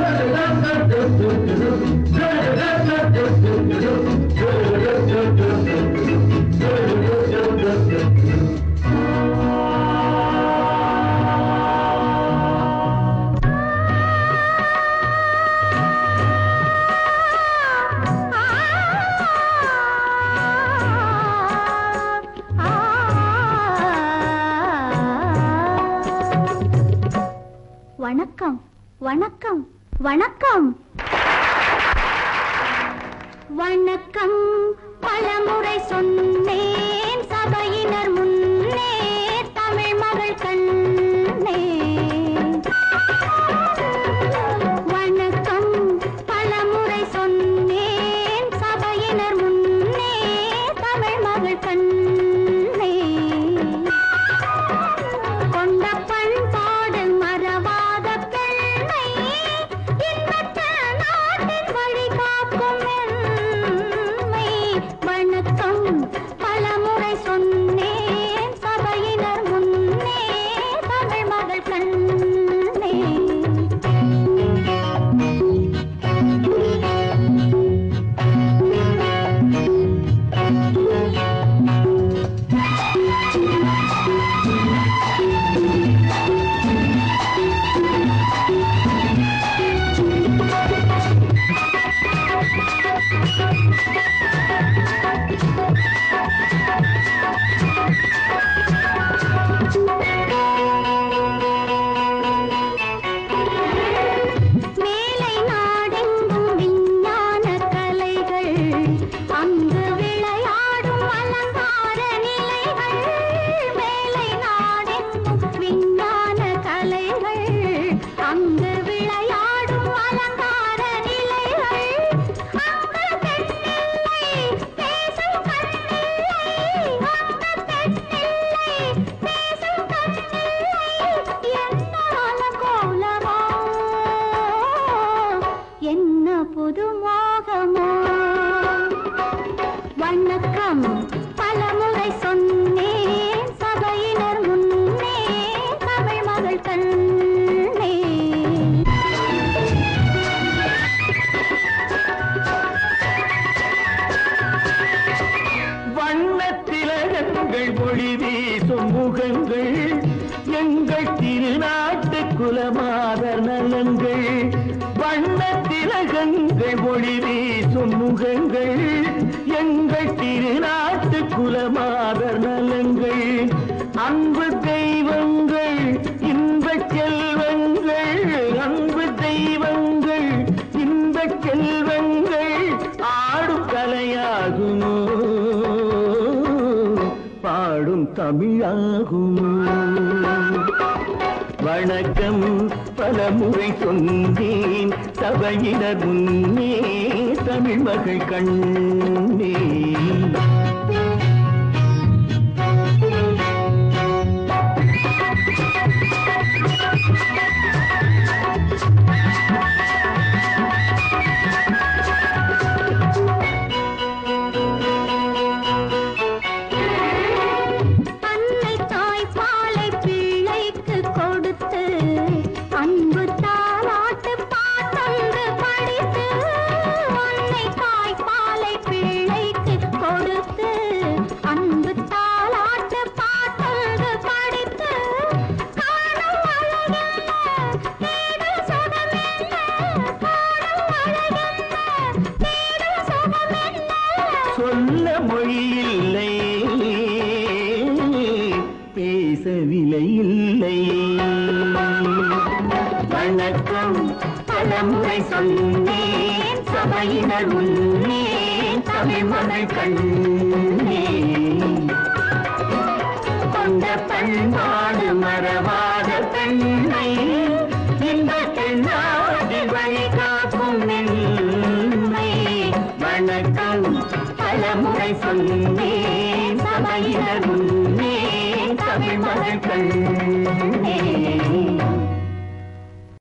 வணக்கம் வணக்கம் வணக்கம் வணக்கம் பலமுறை சொன்னேன் சபையினர் முன்னே தமிழ் மகள் கண்ணே வணக்கம் பலமுறை சொன்னேன் சபையினர் முன்னே தமிழ் மகள் கண்ணே கொண்ட பண்பாடு மறவாத பெண்ணை இன்பத்த நாட்டின் வழி காக்கும் எம்மை. வணக்கம் பலமுறை சொன்னேன் சபையினர் முன்னே தமிழ் மகள் கண்ணே மேலை நாடெங்கும் விஞ்ஞான கலைகள் அங்கு விளையாடும் அலங்கார நிலைகள் மேலை நாடெங்கும் விஞ்ஞான கலைகள் அங்கு விளையாடும் அலங்கார நிலைகள் அங்கு பெண்ணில்லை பேசும் கண்ணில்லை அங்கு பெண்ணில்லை பேசும் கண்ணில்லை என்னால கோலமோ என்ன புது மோகமோ வணக்கம் பலமுறை சொன்னேன் சபையினர் முன்னே தமிழ் மகள் கண்ணே வண்ணத்திலகங்கள் மொழி வீசும் முகங்கள் எங்கள் திருநாட்டு குலமாதர் நலங்கள் வண்ணத்திலகங்கள் மொழி வீசும் முகங்கள் எங்கள் திருநாட்டு குலமாதர் நலங்கள் அன்பு தெய்வங்கள் இன்பச் செல்வங்கள் அன்பு தெய்வங்கள் இன்பச் செல்வங்கள் ஆடும் கலையாகுமோ பாடும் தமிழாகுமோ வணக்கம் பலமுறை சொன்னேன் சபையினர் முன்னே தமிழ் மகள் கண்ணே அன்னை தாய் பாலை பிள்ளைக்கு கொடுத்து அன்பு தாலாட்டு பாட்டொன்று படித்து அன்னை தாய் பாலை பிள்ளைக்கு கொடுத்து அன்பு தாலாட்டு பாட்டொன்று படித்து காணும் அழகென்ன தேடும் சுகமென்ன காணும் அழகென்ன தேடும் சுகமென்ன சொல்ல மொழி இல்லை பேச விலை இல்லை வணக்கம் பலமுறை சொன்னேன் சபையினர் முன்னே தமிழ் மகள் கண்ணே கொண்ட பண்பாடு மறவாத பெண்ணை இன்பத்தில் நாடி வழி காக்கும் மென்மை வணக்கம் பலமுறை சொன்னேன் சபையினர் முன்னே தமிழ் மகள் கண்ணே